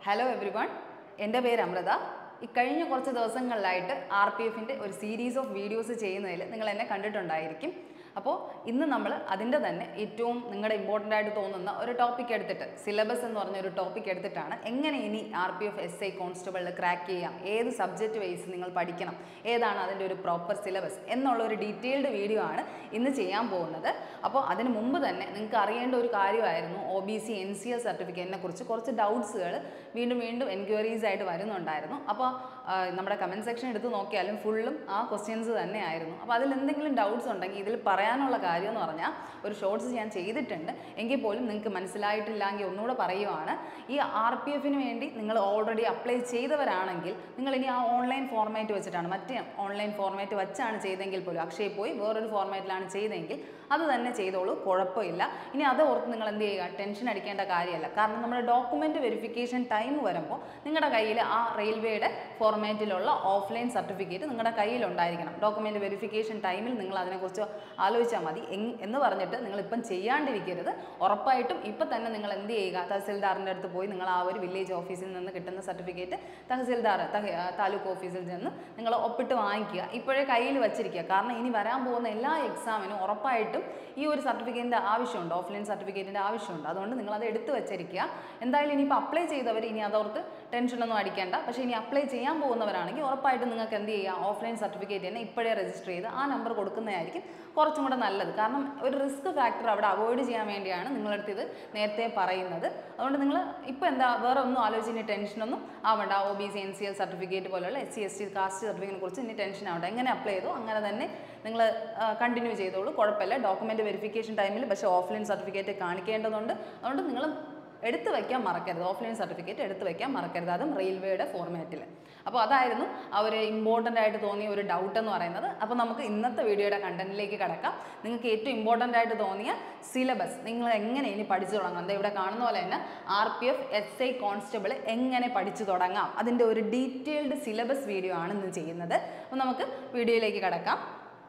hello every one എൻ്റെ പേര് അമൃത ഈ കഴിഞ്ഞ കുറച്ച് ദിവസങ്ങളിലായിട്ട് ആർ പി എഫിൻ്റെ ഒരു സീരീസ് ഓഫ് വീഡിയോസ് ചെയ്യുന്നതിൽ നിങ്ങൾ എന്നെ കണ്ടിട്ടുണ്ടായിരിക്കും അപ്പോൾ ഇന്ന് നമ്മൾ അതിൻ്റെ തന്നെ ഏറ്റവും നിങ്ങളുടെ ഇമ്പോർട്ടൻ്റ് ആയിട്ട് തോന്നുന്ന ഒരു ടോപ്പിക് എടുത്തിട്ട് സിലബസ് എന്ന് പറഞ്ഞ ഒരു ടോപ്പിക് എടുത്തിട്ടാണ് എങ്ങനെ ഇനി R P F S I കോൺസ്റ്റബിളിൽ ക്രാക്ക് ചെയ്യാം ഏത് സബ്ജക്റ്റ് വൈസ് നിങ്ങൾ പഠിക്കണം ഏതാണ് അതിൻ്റെ ഒരു പ്രോപ്പർ സിലബസ് എന്നുള്ള ഒരു ഡീറ്റെയിൽഡ് വീഡിയോ ആണ് ഇന്ന് ചെയ്യാൻ പോകുന്നത് അപ്പോൾ അതിന് മുമ്പ് തന്നെ നിങ്ങൾക്ക് അറിയേണ്ട ഒരു കാര്യമായിരുന്നു O B C N C L സർട്ടിഫിക്കറ്റിനെ കുറിച്ച് കുറച്ച് ഡൗട്ട്സുകൾ വീണ്ടും വീണ്ടും എൻക്വയറീസ് ആയിട്ട് വരുന്നുണ്ടായിരുന്നു അപ്പോൾ ആ, നമ്മുടെ കമൻറ്റ് സെക്ഷൻ എടുത്ത് നോക്കിയാലും ഫുള്ളും ആ ക്വസ്റ്റ്യൻസ് തന്നെയായിരുന്നു അപ്പോൾ അതിൽ എന്തെങ്കിലും ഡൗട്ട്സ് ഉണ്ടെങ്കിൽ ഇതിൽ പറയാനുള്ള കാര്യം എന്ന് പറഞ്ഞാൽ ഒരു ഷോർട്സ് ഞാൻ ചെയ്തിട്ടുണ്ട് എങ്കിൽ പോലും നിങ്ങൾക്ക് മനസ്സിലായിട്ടില്ലെങ്കിൽ ഒന്നുകൂടെ പറയുവാണ് ഈ ആർ പി എഫിന് വേണ്ടി നിങ്ങൾ ഓൾറെഡി അപ്ലൈ ചെയ്തവരാണെങ്കിൽ നിങ്ങൾ ഇനി ആ ഓൺലൈൻ ഫോർമാറ്റ് വെച്ചിട്ടാണ് മറ്റേ ഓൺലൈൻ ഫോർമാറ്റ് വെച്ചാണ് ചെയ്തെങ്കിൽ പോലും അക്ഷയ് പോയി വേറൊരു ഫോർമാറ്റിലാണ് ചെയ്തെങ്കിൽ അത് തന്നെ ചെയ്തോളൂ കുഴപ്പമില്ല ഇനി അത് ഓർത്ത് നിങ്ങൾ എന്ത് ചെയ്യുക ടെൻഷൻ അടിക്കേണ്ട കാര്യമല്ല കാരണം നമ്മുടെ ഡോക്യുമെൻറ്റ് വെരിഫിക്കേഷൻ ടൈം വരുമ്പോൾ നിങ്ങളുടെ കയ്യിൽ ആ റെയിൽവേയുടെ ഫോർമാറ്റിലുള്ള ഓഫ്ലൈൻ സർട്ടിഫിക്കറ്റ് നിങ്ങളുടെ കയ്യിലുണ്ടായിരിക്കണം ഡോക്യുമെൻറ്റ് വെരിഫിക്കേഷൻ ടൈമിൽ നിങ്ങൾ അതിനെക്കുറിച്ച് ആലോചിച്ചാൽ മതി എങ് എന്ന് പറഞ്ഞിട്ട് നിങ്ങൾ ഇപ്പം ചെയ്യാണ്ടിരിക്കരുത് ഉറപ്പായിട്ടും ഇപ്പം തന്നെ നിങ്ങൾ എന്ത് ചെയ്യുക തഹസിൽദാറിൻ്റെ അടുത്ത് പോയി നിങ്ങൾ ആ ഒരു വില്ലേജ് ഓഫീസിൽ നിന്ന് കിട്ടുന്ന സർട്ടിഫിക്കറ്റ് തഹസിൽദാർ തഹ- താലൂക്ക് ഓഫീസിൽ നിന്ന് നിങ്ങൾ ഒപ്പിട്ട് വാങ്ങിക്കുക ഇപ്പോഴേ കയ്യിൽ വെച്ചിരിക്കുക കാരണം ഇനി വരാൻ പോകുന്ന എല്ലാ എക്സാമിനും ഉറപ്പായിട്ടും ഈ ഒരു സർട്ടിഫിക്കറ്റിൻ്റെ ആവശ്യമുണ്ട് ഓഫ്ലൈൻ സർട്ടിഫിക്കറ്റിൻ്റെ ആവശ്യമുണ്ട് അതുകൊണ്ട് നിങ്ങൾ അത് എടുത്ത് വെച്ചിരിക്കുക എന്തായാലും ഇനിയിപ്പോൾ അപ്ലൈ ചെയ്തവർ ഇനി അതോർത്ത് ടെൻഷനൊന്നും അടിക്കേണ്ട പക്ഷേ ഇനി അപ്ലൈ ചെയ്യാൻ പോകുന്നവരാണെങ്കിൽ ഉറപ്പായിട്ടും നിങ്ങൾക്ക് എന്ത് ചെയ്യുക ഓഫ്ലൈൻ സർട്ടിഫിക്കറ്റ് തന്നെ ഇപ്പോഴേ രജിസ്റ്റർ ചെയ്ത് ആ നമ്പർ കൊടുക്കുന്നതായിരിക്കും കുറച്ചും കൂടെ നല്ലത് കാരണം ഒരു റിസ്ക് ഫാക്ടർ അവിടെ അവോയ്ഡ് ചെയ്യാൻ വേണ്ടിയാണ് നിങ്ങളടുത്ത് ഇത് നേരത്തെ പറയുന്നത് അതുകൊണ്ട് നിങ്ങൾ ഇപ്പോൾ എന്താ വേറെ ഒന്നും ആലോചിച്ച് ഇനി ടെൻഷനൊന്നും ആവണ്ട O B C N C L certificate പോലെയുള്ള S C S T caste സർട്ടിഫിക്കറ്റിനെ കുറിച്ച് ഇനി ടെൻഷൻ ആവണ്ട എങ്ങനെ അപ്ലൈ ചെയ്തോ അങ്ങനെ തന്നെ നിങ്ങൾ കണ്ടിന്യൂ ചെയ്തോളൂ കുഴപ്പമില്ല ഡോക്യുമെൻറ്റ് വെരിഫിക്കേഷൻ ടൈമിൽ പക്ഷേ ഓഫ്ലൈൻ സർട്ടിഫിക്കറ്റ് കാണിക്കേണ്ടതുണ്ട് അതുകൊണ്ട് നിങ്ങൾ എടുത്തു വയ്ക്കാൻ മറക്കരുത് ഓഫ്ലൈൻ സർട്ടിഫിക്കറ്റ് എടുത്തു വയ്ക്കാൻ മറക്കരുത് അതും റെയിൽവേയുടെ ഫോർമാറ്റിൽ അപ്പോൾ അതായിരുന്നു ആ ഒരു ഇമ്പോർട്ടൻ്റ് ആയിട്ട് തോന്നിയ ഒരു ഡൗട്ട് എന്ന് പറയുന്നത് അപ്പോൾ നമുക്ക് ഇന്നത്തെ വീഡിയോയുടെ കണ്ടന്റിലേക്ക് കിടക്കാം നിങ്ങൾക്ക് ഏറ്റവും ഇമ്പോർട്ടൻ്റ് ആയിട്ട് തോന്നിയ സിലബസ് നിങ്ങൾ എങ്ങനെ ഇനി പഠിച്ചു തുടങ്ങാം എന്താ ഇവിടെ കാണുന്ന പോലെ തന്നെ R P F S I constable എങ്ങനെ പഠിച്ചു തുടങ്ങാം അതിൻ്റെ ഒരു ഡീറ്റെയിൽഡ് സിലബസ് വീഡിയോ ആണ് ഇന്ന് ചെയ്യുന്നത് അപ്പോൾ നമുക്ക് വീഡിയോയിലേക്ക് കിടക്കാം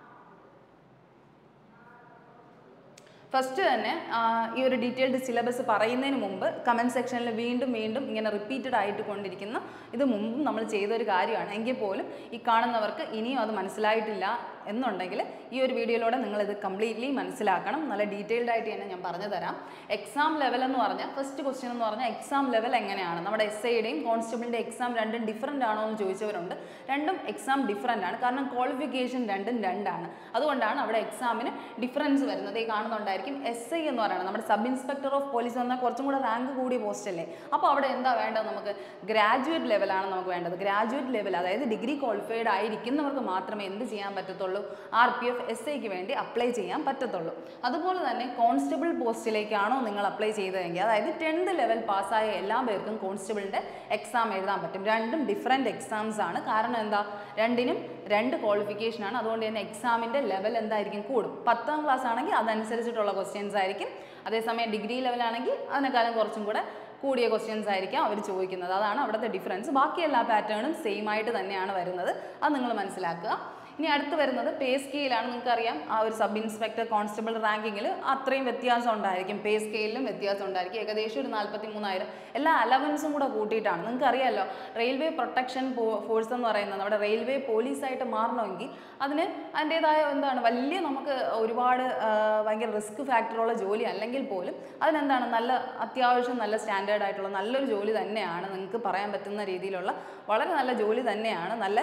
ഫസ്റ്റ് തന്നെ ആ, ഈ ഒരു ഡീറ്റെയിൽഡ് സിലബസ് പറയുന്നതിന് മുമ്പ് കമൻറ്റ് സെക്ഷനിൽ വീണ്ടും വീണ്ടും ഇങ്ങനെ റിപ്പീറ്റഡ് ആയിട്ട് കൊണ്ടിരിക്കുന്ന ഇത് മുമ്പും നമ്മൾ ചെയ്തൊരു കാര്യമാണ് എങ്കിൽ പോലും ഈ കാണുന്നവർക്ക് ഇനിയും അത് മനസ്സിലായിട്ടില്ല എന്നുണ്ടെങ്കിൽ ഈ ഒരു വീഡിയോയിലൂടെ നിങ്ങൾ ഇത് കംപ്ലീറ്റ്ലി മനസ്സിലാക്കണം നല്ല ഡീറ്റെയിൽഡ് ആയിട്ട് തന്നെ ഞാൻ പറഞ്ഞു തരാം എക്സാം ലെവൽ എന്ന് പറഞ്ഞാൽ ഫസ്റ്റ് ക്വസ്റ്റ്യൻ എന്ന് പറഞ്ഞാൽ എക്സാം ലെവൽ എങ്ങനെയാണ് നമ്മുടെ എസ് ഐയുടെയും കോൺസ്റ്റബിളിൻ്റെ എക്സാം രണ്ടും ഡിഫറൻ്റ് ആണോ എന്ന് ചോദിച്ചവരുണ്ട് രണ്ടും എക്സാം ഡിഫറൻ്റ് ആണ് കാരണം ക്വാളിഫിക്കേഷൻ രണ്ടും രണ്ടാണ് അതുകൊണ്ടാണ് അവിടെ എക്സാമിന് ഡിഫറൻസ് വരുന്നത് ഈ കാണുന്നുണ്ടായിരിക്കും എസ് ഐ എന്ന് പറയുന്നത് നമ്മുടെ സബ് ഇൻസ്പെക്ടർ ഓഫ് പോലീസ് എന്നാൽ കുറച്ചും കൂടെ റാങ്ക് കൂടിയ പോസ്റ്റ് അല്ലേ അപ്പോൾ അവിടെ എന്താ വേണ്ടത് നമുക്ക് ഗ്രാജുവേറ്റ് ലെവലാണ് നമുക്ക് വേണ്ടത് ഗ്രാജുവേറ്റ് ലെവൽ അതായത് ഡിഗ്രി ക്വാളിഫൈഡ് ആയിരിക്കുന്നവർക്ക് മാത്രമേ എന്ത് ചെയ്യാൻ പറ്റത്തുള്ളൂ ആർ പി എഫ് എസ് ഐക്ക് വേണ്ടി അപ്ലൈ ചെയ്യാൻ പറ്റത്തുള്ളൂ അതുപോലെ തന്നെ കോൺസ്റ്റബിൾ പോസ്റ്റിലേക്കാണോ നിങ്ങൾ അപ്ലൈ ചെയ്തതെങ്കിൽ അതായത് ടെൻത്ത് ലെവൽ പാസ്സായ എല്ലാ പേർക്കും കോൺസ്റ്റബിളിൻ്റെ എക്സാം എഴുതാൻ പറ്റും രണ്ടും ഡിഫറെൻറ്റ് എക്സാംസ് ആണ് കാരണം എന്താ രണ്ടിനും രണ്ട് ക്വാളിഫിക്കേഷൻ ആണ് അതുകൊണ്ട് തന്നെ എക്സാമിൻ്റെ ലെവൽ എന്തായിരിക്കും കൂടും പത്താം ക്ലാസ് ആണെങ്കിൽ അതനുസരിച്ചിട്ടുള്ള ക്വസ്റ്റ്യൻസ് ആയിരിക്കും അതേസമയം ഡിഗ്രി ലെവലാണെങ്കിൽ അതിനേക്കാളും കുറച്ചും കൂടെ കൂടിയ ക്വസ്റ്റ്യൻസ് ആയിരിക്കും അവർ ചോദിക്കുന്നത് അതാണ് അവിടുത്തെ ഡിഫറൻസ് ബാക്കി എല്ലാ പാറ്റേണും സെയിം ആയിട്ട് തന്നെയാണ് വരുന്നത് അത് നിങ്ങൾ മനസ്സിലാക്കുക ഇനി അടുത്ത് വരുന്നത് പേ സ്കെയിലാണ് നിങ്ങൾക്കറിയാം ആ ഒരു സബ് ഇൻസ്പെക്ടർ കോൺസ്റ്റബിൾ റാങ്കിങ്ങിൽ അത്രയും വ്യത്യാസം ഉണ്ടായിരിക്കും പേ സ്കെയിലും വ്യത്യാസം ഉണ്ടായിരിക്കും ഏകദേശം ഒരു നാൽപ്പത്തി മൂന്നായിരം എല്ലാ അലവൻസും കൂടെ കൂട്ടിയിട്ടാണ് നിങ്ങൾക്ക് അറിയാമല്ലോ റെയിൽവേ പ്രൊട്ടക്ഷൻ ഫോഴ്സ് എന്ന് പറയുന്നത് നമ്മുടെ റെയിൽവേ പോലീസായിട്ട് മാറണമെങ്കിൽ അതിന് അതിൻ്റേതായ എന്താണ് വലിയ നമുക്ക് ഒരുപാട് ആ, ഭയങ്കര റിസ്ക് ഫാക്ടറുള്ള ജോലി അല്ലെങ്കിൽ പോലും അതിനെന്താണ് നല്ല അത്യാവശ്യം നല്ല സ്റ്റാൻഡേർഡ് ആയിട്ടുള്ള നല്ലൊരു ജോലി തന്നെയാണ് നിങ്ങൾക്ക് പറയാൻ പറ്റുന്ന രീതിയിലുള്ള വളരെ നല്ല ജോലി തന്നെയാണ് നല്ല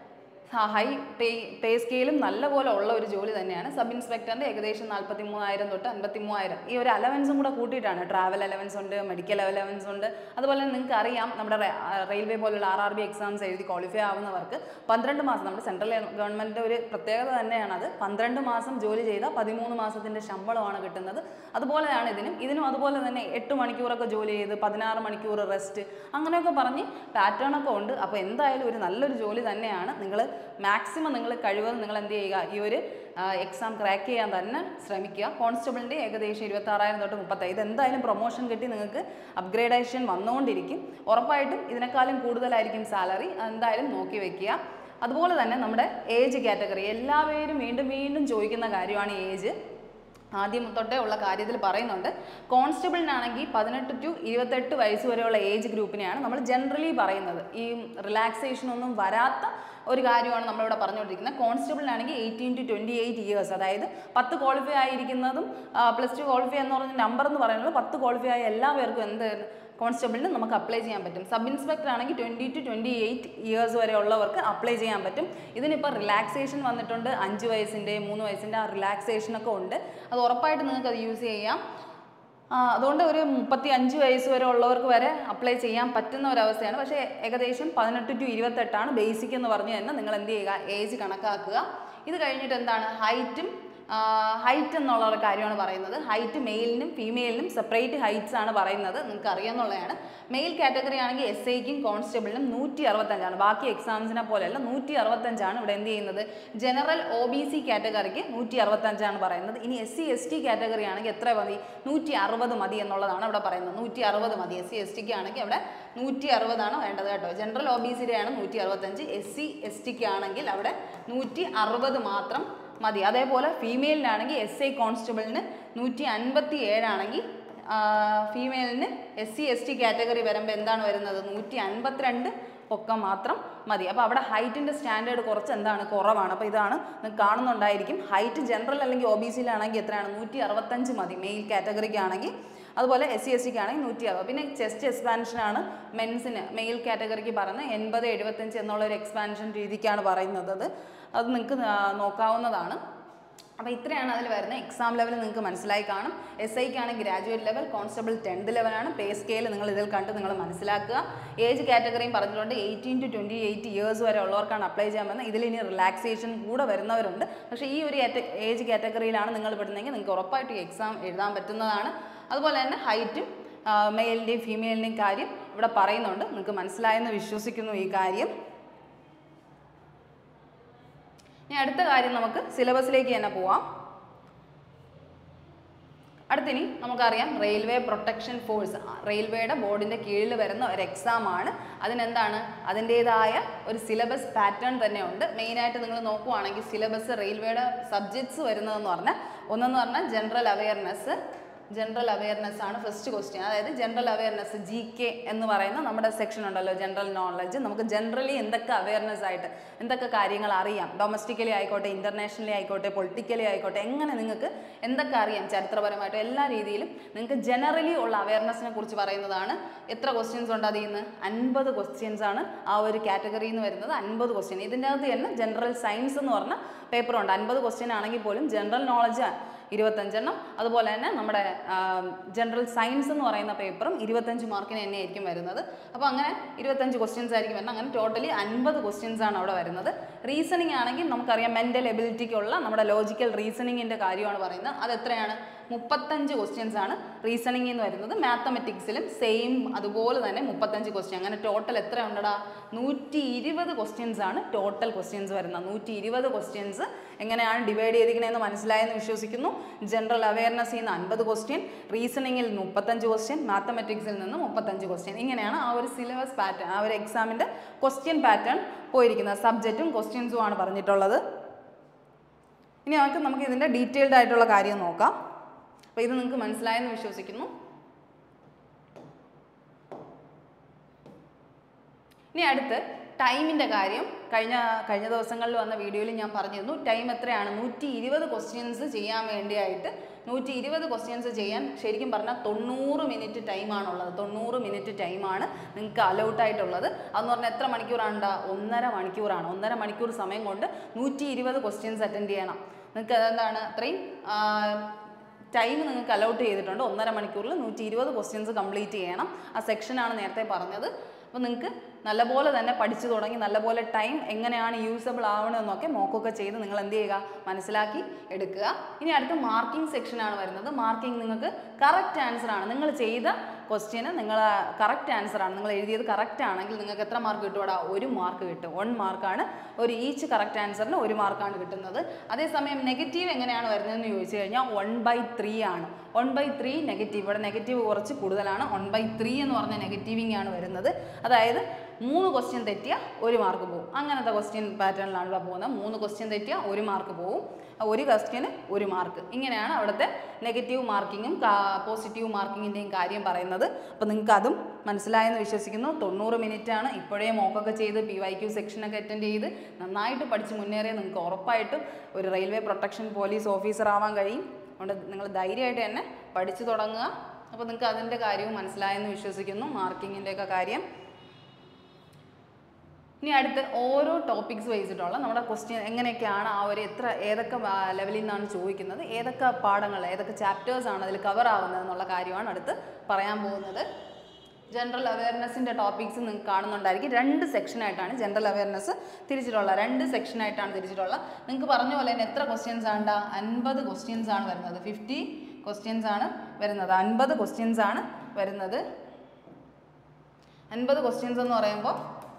ഹൈ പേ പേ സ്കെയിലും നല്ലപോലെ ഉള്ള ഒരു ജോലി തന്നെയാണ് സബ് ഇൻസ്പെക്ടറിൻ്റെ ഏകദേശം നാൽപ്പത്തി മൂവായിരം തൊട്ട് അൻപത്തി മൂവായിരം ഈ ഒരു അലവൻസും കൂടെ കൂട്ടിയിട്ടാണ് ട്രാവൽ അലവൻസ് ഉണ്ട് മെഡിക്കൽ അലവൻസ് ഉണ്ട് അതുപോലെ തന്നെ നിങ്ങൾക്ക് അറിയാം നമ്മുടെ റെ- ആ, റെയിൽവേ പോലുള്ള ആർ ആർ ബി എക്സാംസ് എഴുതി ക്വാളിഫൈ ആവുന്നവർക്ക് പന്ത്രണ്ട് മാസം നമ്മുടെ സെൻട്രൽ ഗവൺമെൻറ്റിൻ്റെ ഒരു പ്രത്യേകത തന്നെയാണത് പന്ത്രണ്ട് മാസം ജോലി ചെയ്താൽ പതിമൂന്ന് മാസത്തിൻ്റെ ശമ്പളമാണ് കിട്ടുന്നത് അതുപോലെയാണ് ഇതിനും ഇതിനും അതുപോലെ തന്നെ എട്ട് മണിക്കൂറൊക്കെ ജോലി ചെയ്ത് പതിനാറ് മണിക്കൂർ റെസ്റ്റ് അങ്ങനെയൊക്കെ പറഞ്ഞ് പാറ്റേൺ ഒക്കെ ഉണ്ട് അപ്പോൾ എന്തായാലും ഒരു നല്ലൊരു ജോലി തന്നെയാണ് നിങ്ങൾ മാക്സിമം നിങ്ങൾ കഴിവതും നിങ്ങൾ എന്ത് ചെയ്യുക ഈ ഒരു എക്സാം ക്രാക്ക് ചെയ്യാൻ തന്നെ ശ്രമിക്കുക കോൺസ്റ്റബിളിൻ്റെ ഏകദേശം ഇരുപത്താറായിരം തൊട്ട് മുപ്പത്തൈത് എന്തായാലും പ്രൊമോഷൻ കിട്ടി നിങ്ങൾക്ക് അപ്ഗ്രേഡേഷൻ വന്നുകൊണ്ടിരിക്കും ഉറപ്പായിട്ടും ഇതിനേക്കാളും കൂടുതലായിരിക്കും സാലറി എന്തായാലും നോക്കി വെക്കുക അതുപോലെ തന്നെ നമ്മുടെ ഏജ് കാറ്റഗറി എല്ലാവരും വീണ്ടും വീണ്ടും ചോദിക്കുന്ന കാര്യമാണ് ഏജ് ആദ്യം തൊട്ടേ ഉള്ള കാര്യത്തിൽ പറയുന്നുണ്ട് കോൺസ്റ്റബിളിനാണെങ്കിൽ പതിനെട്ട് ടു ഇരുപത്തെട്ട് വയസ്സ് വരെയുള്ള ഏജ് ഗ്രൂപ്പിനെയാണ് നമ്മൾ ജനറലി പറയുന്നത് ഈ റിലാക്സേഷൻ ഒന്നും വരാത്ത ഒരു കാര്യമാണ് നമ്മളിവിടെ പറഞ്ഞുകൊണ്ടിരിക്കുന്നത് കോൺസ്റ്റബിളിനാണെങ്കിൽ eighteen to twenty eight years അതായത് പത്ത് ക്വാളിഫൈ ആയിരിക്കുന്നതും പ്ലസ് ടു ക്വാളിഫൈ എന്ന് പറഞ്ഞ നമ്പർ എന്ന് പറയുന്നത് പത്ത് ക്വാളിഫൈ ആയ എല്ലാ പേർക്കും എന്ത് കോൺസ്റ്റബിളിന് നമുക്ക് അപ്ലൈ ചെയ്യാൻ പറ്റും സബ് ഇൻസ്പെക്ടർ ആണെങ്കിൽ twenty to twenty eight years വരെ ഉള്ളവർക്ക് അപ്ലൈ ചെയ്യാൻ പറ്റും ഇതിനിപ്പോൾ റിലാക്സേഷൻ വന്നിട്ടുണ്ട് അഞ്ച് വയസ്സിൻ്റെ മൂന്ന് വയസ്സിൻ്റെ ആ റിലാക്സേഷനൊക്കെ ഉണ്ട് അത് ഉറപ്പായിട്ട് നിങ്ങൾക്ക് അത് യൂസ് ചെയ്യാം ആ, അതുകൊണ്ട് ഒരു മുപ്പത്തി അഞ്ച് വയസ്സ് വരെ ഉള്ളവർക്ക് വരെ അപ്ലൈ ചെയ്യാൻ പറ്റുന്ന ഒരവസ്ഥയാണ് പക്ഷേ ഏകദേശം പതിനെട്ട് ടു ഇരുപത്തെട്ടാണ് ബേസിക് എന്ന് പറഞ്ഞു തന്നെ നിങ്ങൾ എന്ത് ചെയ്യുക ഏജ് കണക്കാക്കുക ഇത് കഴിഞ്ഞിട്ട് എന്താണ് ഹൈറ്റും ഹൈറ്റ് എന്നുള്ള ഒരു കാര്യമാണ് പറയുന്നത് ഹൈറ്റ് മെയിലിനും ഫീമെയിലിനും സെപ്പറേറ്റ് ഹൈറ്റ്സ് ആണ് പറയുന്നത് നിങ്ങൾക്ക് അറിയാമെന്നുള്ളതാണ് മെയിൽ കാറ്റഗറി ആണെങ്കിൽ എസ് ഐക്കും കോൺസ്റ്റബിളിനും നൂറ്റി അറുപത്തഞ്ചാണ് ബാക്കി എക്സാംസിനെ പോലെയല്ല നൂറ്റി അറുപത്തഞ്ചാണ് ഇവിടെ എന്ത് ചെയ്യുന്നത് ജനറൽ ഒ ബി സി കാറ്റഗറിക്ക് നൂറ്റി അറുപത്തഞ്ചാണ് പറയുന്നത് ഇനി S C S T category ആണെങ്കിൽ എത്ര മതി നൂറ്റി അറുപത് മതി എന്നുള്ളതാണ് ഇവിടെ പറയുന്നത് നൂറ്റി അറുപത് മതി എസ് സി എസ് ടിക്ക് ആണെങ്കിൽ അവിടെ നൂറ്റി അറുപതാണ് വേണ്ടത് കേട്ടോ ജനറൽ ഒ ബി സിയുടെ ആണ് നൂറ്റി അറുപത്തഞ്ച് എസ് സി എസ് ടിക്ക് ആണെങ്കിൽ അവിടെ നൂറ്റി അറുപത് മാത്രം മതി അതേപോലെ ഫീമെയിലിനാണെങ്കിൽ എസ് ഐ കോൺസ്റ്റബിളിന് നൂറ്റി അൻപത്തി ഏഴാണെങ്കിൽ ഫീമെയിലിന് S C S T category വരുമ്പോൾ എന്താണ് വരുന്നത് നൂറ്റി അൻപത്തിരണ്ട് പൊക്കം മാത്രം മതി അപ്പോൾ അവിടെ ഹൈറ്റിൻ്റെ സ്റ്റാൻഡേർഡ് കുറച്ച് എന്താണ് കുറവാണ് അപ്പോൾ ഇതാണ് നിങ്ങൾക്ക് കാണുന്നുണ്ടായിരിക്കും ഹൈറ്റ് ജനറൽ അല്ലെങ്കിൽ ഒ ബി സിയിലാണെങ്കിൽ എത്രയാണ് നൂറ്റി അറുപത്തഞ്ച് മതി മെയിൽ കാറ്റഗറിക്ക് ആണെങ്കിൽ അതുപോലെ എസ് സി എസ് സിക്ക് ആണെങ്കിൽ നൂറ്റി അറുപത് പിന്നെ ചെസ്റ്റ് എക്സ്പാൻഷനാണ് മെൻസിന് മെയിൽ കാറ്റഗറിക്ക് പറയുന്നത് എൺപത് എഴുപത്തഞ്ച് എന്നുള്ള ഒരു എക്സ്പാൻഷൻ രീതിക്കാണ് പറയുന്നത് അത് അത് നിങ്ങൾക്ക് നോക്കാവുന്നതാണ് അപ്പോൾ ഇത്രയാണ് അതിൽ വരുന്നത് എക്സാം ലെവൽ നിങ്ങൾക്ക് മനസ്സിലായി കാണും എസ് ഐക്കാണ് ഗ്രാജുവേറ്റ് ലെവൽ കോൺസ്റ്റബിൾ ടെൻത്ത് ലെവലാണ് പേ സ്കെയിൽ നിങ്ങൾ ഇതിൽ കണ്ട് നിങ്ങൾ മനസ്സിലാക്കുക ഏജ് കാറ്റഗറിയും പറഞ്ഞിട്ടുണ്ട് eighteen to twenty eight years വരെ ഉള്ളവർക്കാണ് അപ്ലൈ ചെയ്യാൻ പറ്റുന്നത് ഇതിൽ ഇനി റിലാക്സേഷൻ കൂടെ വരുന്നവരുണ്ട് പക്ഷേ ഈ ഒരു ഏജ് കാറ്റഗറിയിലാണ് നിങ്ങൾ പെടുന്നതെങ്കിൽ നിങ്ങൾക്ക് ഉറപ്പായിട്ട് എക്സാം എഴുതാൻ പറ്റുന്നതാണ് അതുപോലെ തന്നെ ഹൈറ്റും മെയിലിൻ്റെയും ഫീമെയിലിൻ്റെയും കാര്യം ഇവിടെ പറയുന്നുണ്ട് നിങ്ങൾക്ക് മനസ്സിലായെന്ന് വിശ്വസിക്കുന്നു ഈ കാര്യം ഇനി അടുത്ത കാര്യം നമുക്ക് സിലബസിലേക്ക് തന്നെ പോവാം അടുത്തിനി നമുക്കറിയാം റെയിൽവേ പ്രൊട്ടക്ഷൻ ഫോഴ്സ് റെയിൽവേയുടെ ബോർഡിൻ്റെ കീഴിൽ വരുന്ന ഒരു എക്സാം ആണ് അതിനെന്താണ് അതിൻ്റേതായ ഒരു സിലബസ് പാറ്റേൺ തന്നെ ഉണ്ട് മെയിനായിട്ട് നിങ്ങൾ നോക്കുവാണെങ്കിൽ സിലബസ് റെയിൽവേയുടെ സബ്ജക്ട്സ് വരുന്നതെന്ന് പറഞ്ഞാൽ ഒന്നെന്ന് പറഞ്ഞാൽ ജനറൽ അവയർനെസ് ജനറൽ അവയർനെസ് ആണ് ഫസ്റ്റ് ക്വസ്റ്റ്യൻ അതായത് ജനറൽ അവയർനെസ് ജി കെ എന്ന് പറയുന്ന നമ്മുടെ സെക്ഷൻ ഉണ്ടല്ലോ ജനറൽ നോളജ് നമുക്ക് ജനറലി എന്തൊക്കെ അവയർനെസ് ആയിട്ട് എന്തൊക്കെ കാര്യങ്ങൾ അറിയാം ഡൊമസ്റ്റിക്കലി ആയിക്കോട്ടെ ഇൻ്റർനാഷണലി ആയിക്കോട്ടെ പൊളിറ്റിക്കലി ആയിക്കോട്ടെ എങ്ങനെ നിങ്ങൾക്ക് എന്തൊക്കെ അറിയാം ചരിത്രപരമായിട്ടും എല്ലാ രീതിയിലും നിങ്ങൾക്ക് ജനറലി ഉള്ള അവയർനെസ്സിനെ കുറിച്ച് പറയുന്നതാണ് എത്ര ക്വസ്റ്റ്യൻസ് ഉണ്ട് അതിൽ നിന്ന് അൻപത് ക്വസ്റ്റ്യൻസ് ആണ് ആ ഒരു കാറ്റഗറിയിൽ നിന്ന് വരുന്നത് അൻപത് ക്വസ്റ്റ്യൻ ഇതിൻ്റെ അകത്ത് തന്നെ ജനറൽ സയൻസ് എന്ന് പറഞ്ഞ പേപ്പറുണ്ട് അൻപത് ക്വസ്റ്റ്യൻ ആണെങ്കിൽ പോലും ജനറൽ നോളജ് ഇരുപത്തഞ്ചെണ്ണം അതുപോലെ തന്നെ നമ്മുടെ ജനറൽ സയൻസ് എന്ന് പറയുന്ന പേപ്പറും ഇരുപത്തഞ്ച് മാർക്കിന് തന്നെ ആയിരിക്കും വരുന്നത് അപ്പോൾ അങ്ങനെ ഇരുപത്തഞ്ച് ക്വസ്റ്റ്യൻസ് ആയിരിക്കും വരുന്നത് അങ്ങനെ ടോട്ടലി അൻപത് ക്വസ്റ്റ്യൻസ് ആണ് അവിടെ വരുന്നത് റീസണിങ് ആണെങ്കിൽ നമുക്കറിയാം മെൻ്റൽ എബിലിറ്റിക്കുള്ള നമ്മുടെ ലോജിക്കൽ റീസണിങ്ങിൻ്റെ കാര്യമാണ് പറയുന്നത് അത് എത്രയാണ് മുപ്പത്തഞ്ച് ക്വസ്റ്റ്യൻസ് ആണ് റീസണിംഗ് എന്ന് വരുന്നത് മാത്തമെറ്റിക്സിലും സെയിം അതുപോലെ തന്നെ മുപ്പത്തഞ്ച് ക്വസ്റ്റ്യൻ അങ്ങനെ ടോട്ടൽ എത്ര ഉണ്ടടാ നൂറ്റി ഇരുപത് ക്വസ്റ്റ്യൻസ് ആണ് ടോട്ടൽ ക്വസ്റ്റ്യൻസ് വരുന്നത് നൂറ്റി ഇരുപത് ക്വസ്റ്റ്യൻസ് എങ്ങനെയാണ് ഡിവൈഡ് ചെയ്തിരിക്കണമെന്ന് മനസ്സിലായെന്ന് വിശ്വസിക്കുന്നു ജനറൽ അവയർനെസ്സിൽ നിന്ന് അൻപത് ക്വസ്റ്റ്യൻ റീസണിങ്ങിൽ മുപ്പത്തഞ്ച് ക്വസ്റ്റ്യൻ മാത്തമെറ്റിക്സിൽ നിന്ന് മുപ്പത്തഞ്ച് ക്വസ്റ്റ്യൻ ഇങ്ങനെയാണ് ആ ഒരു സിലബസ് പാറ്റേൺ ആ ഒരു എക്സാമിൻ്റെ ക്വസ്റ്റ്യൻ പാറ്റേൺ പോയിരിക്കുന്നത് സബ്ജക്റ്റും ക്വസ്റ്റ്യൻസും ആണ് പറഞ്ഞിട്ടുള്ളത് ഇനി നമുക്ക് നമുക്ക് ഇതിൻ്റെ ഡീറ്റെയിൽഡ് ആയിട്ടുള്ള കാര്യം നോക്കാം അപ്പോൾ ഇത് നിങ്ങൾക്ക് മനസ്സിലായെന്ന് വിശ്വസിക്കുന്നു ഇനി അടുത്ത് ടൈമിൻ്റെ കാര്യം കഴിഞ്ഞ കഴിഞ്ഞ ദിവസങ്ങളിൽ വന്ന വീഡിയോയിൽ ഞാൻ പറഞ്ഞിരുന്നു ടൈം എത്രയാണ് നൂറ്റി ഇരുപത് ക്വസ്റ്റ്യൻസ് ചെയ്യാൻ വേണ്ടിയായിട്ട് നൂറ്റി ഇരുപത് ക്വസ്റ്റ്യൻസ് ചെയ്യാൻ ശരിക്കും പറഞ്ഞാൽ തൊണ്ണൂറ് മിനിറ്റ് ടൈമാണുള്ളത് തൊണ്ണൂറ് മിനിറ്റ് ടൈമാണ് നിങ്ങൾക്ക് അലൗട്ട് ആയിട്ടുള്ളത് അതെന്ന് പറഞ്ഞാൽ എത്ര മണിക്കൂറാണ് ഒന്നര മണിക്കൂറാണ് ഒന്നര മണിക്കൂർ സമയം കൊണ്ട് നൂറ്റി ഇരുപത് ക്വസ്റ്റ്യൻസ് അറ്റൻഡ് ചെയ്യണം നിങ്ങൾക്ക് എന്താണ് അത്രയും ടൈം നിങ്ങൾക്ക് അലൗട്ട് ചെയ്തിട്ടുണ്ട് ഒന്നര മണിക്കൂറിൽ നൂറ്റി ഇരുപത് ക്വസ്റ്റ്യൻസ് കംപ്ലീറ്റ് ചെയ്യണം ആ സെക്ഷനാണ് നേരത്തെ പറഞ്ഞത് അപ്പോൾ നിങ്ങൾക്ക് നല്ലപോലെ തന്നെ പഠിച്ചു തുടങ്ങി നല്ലപോലെ ടൈം എങ്ങനെയാണ് യൂസബിൾ ആവണമെന്നൊക്കെ മോക്കൊക്കെ ചെയ്ത് നിങ്ങൾ എന്ത് ചെയ്യുക മനസ്സിലാക്കി എടുക്കുക ഇനി അടുത്ത മാർക്കിംഗ് സെക്ഷനാണ് വരുന്നത് മാർക്കിംഗ് നിങ്ങൾക്ക് കറക്റ്റ് ആൻസർ ആണ് നിങ്ങൾ ചെയ്ത ക്വസ്റ്റ്യന് നിങ്ങൾ കറക്റ്റ് ആൻസർ ആണ് നിങ്ങൾ എഴുതിയത് കറക്റ്റ് ആണെങ്കിൽ നിങ്ങൾക്ക് എത്ര മാർക്ക് കിട്ടുവാടാ ഒരു മാർക്ക് കിട്ടും വൺ മാർക്കാണ് ഒരു ഈച്ച് കറക്റ്റ് ആൻസറിന് ഒരു മാർക്കാണ് കിട്ടുന്നത് അതേസമയം നെഗറ്റീവ് എങ്ങനെയാണ് വരുന്നതെന്ന് ചോദിച്ചു കഴിഞ്ഞാൽ വൺ ബൈ ത്രീ ആണ് വൺ ബൈ ത്രീ നെഗറ്റീവ് ഇവിടെ നെഗറ്റീവ് കുറച്ച് കൂടുതലാണ് വൺ ബൈ ത്രീ എന്ന് പറഞ്ഞ നെഗറ്റീവിങ് ആണ് വരുന്നത് അതായത് മൂന്ന് ക്വസ്റ്റ്യൻ തെറ്റിയ ഒരു മാർക്ക് പോകും അങ്ങനത്തെ ക്വസ്റ്റ്യൻ പാറ്റേണിലാണ് ഇവിടെ പോകുന്നത് മൂന്ന് ക്വസ്റ്റ്യൻ തെറ്റിയ ഒരു മാർക്ക് പോകും ഒരു ക്വസ്റ്റ്യന് ഒരു മാർക്ക് ഇങ്ങനെയാണ് അവിടുത്തെ നെഗറ്റീവ് മാർക്കിങ്ങും പോസിറ്റീവ് മാർക്കിങ്ങിൻ്റെയും കാര്യം പറയുന്നത് അപ്പോൾ നിങ്ങൾക്ക് അതും മനസ്സിലായെന്ന് വിശ്വസിക്കുന്നു തൊണ്ണൂറ് മിനിറ്റ് ആണ് ഇപ്പോഴേ മോക്കൊക്കെ ചെയ്ത് പി വൈ ക്യു സെക്ഷനൊക്കെ അറ്റൻഡ് ചെയ്ത് നന്നായിട്ട് പഠിച്ച് മുന്നേറിയ നിങ്ങൾക്ക് ഉറപ്പായിട്ടും ഒരു റെയിൽവേ പ്രൊട്ടക്ഷൻ പോലീസ് ഓഫീസർ ആവാൻ കഴിയും അതുകൊണ്ട് നിങ്ങൾ ധൈര്യമായിട്ട് തന്നെ പഠിച്ചു തുടങ്ങുക അപ്പോൾ നിങ്ങൾക്ക് അതിൻ്റെ കാര്യവും മനസ്സിലായെന്ന് വിശ്വസിക്കുന്നു മാർക്കിങ്ങിൻ്റെയൊക്കെ കാര്യം ഇനി അടുത്ത് ഓരോ ടോപ്പിക്സ് വഹിച്ചിട്ടുള്ള നമ്മുടെ ക്വസ്റ്റ്യൻ എങ്ങനെയൊക്കെയാണ് ആ ഒരു എത്ര ഏതൊക്കെ ലെവലിൽ നിന്നാണ് ചോദിക്കുന്നത് ഏതൊക്കെ പാഠങ്ങൾ ഏതൊക്കെ ചാപ്റ്റേഴ്സ് ആണ് അതിൽ കവർ ആവുന്നത് എന്നുള്ള കാര്യമാണ് അടുത്ത് പറയാൻ പോകുന്നത് ജനറൽ അവയർനെസ്സിൻ്റെ ടോപ്പിക്സ് നിങ്ങൾക്ക് കാണുന്നുണ്ടായിരിക്കും രണ്ട് സെക്ഷനായിട്ടാണ് ജനറൽ അവയർനെസ് തിരിച്ചിട്ടുള്ളത് രണ്ട് സെക്ഷനായിട്ടാണ് തിരിച്ചിട്ടുള്ളത് നിങ്ങൾക്ക് പറഞ്ഞ പോലെ തന്നെ എത്ര ക്വസ്റ്റ്യൻസ് ആണ് അൻപത് ക്വസ്റ്റ്യൻസ് ആണ് വരുന്നത് ഫിഫ്റ്റി ക്വസ്റ്റ്യൻസ് ആണ് വരുന്നത് അൻപത് ക്വസ്റ്റ്യൻസ് ആണ് വരുന്നത് അൻപത് ക്വസ്റ്റ്യൻസ് എന്ന് പറയുമ്പോൾ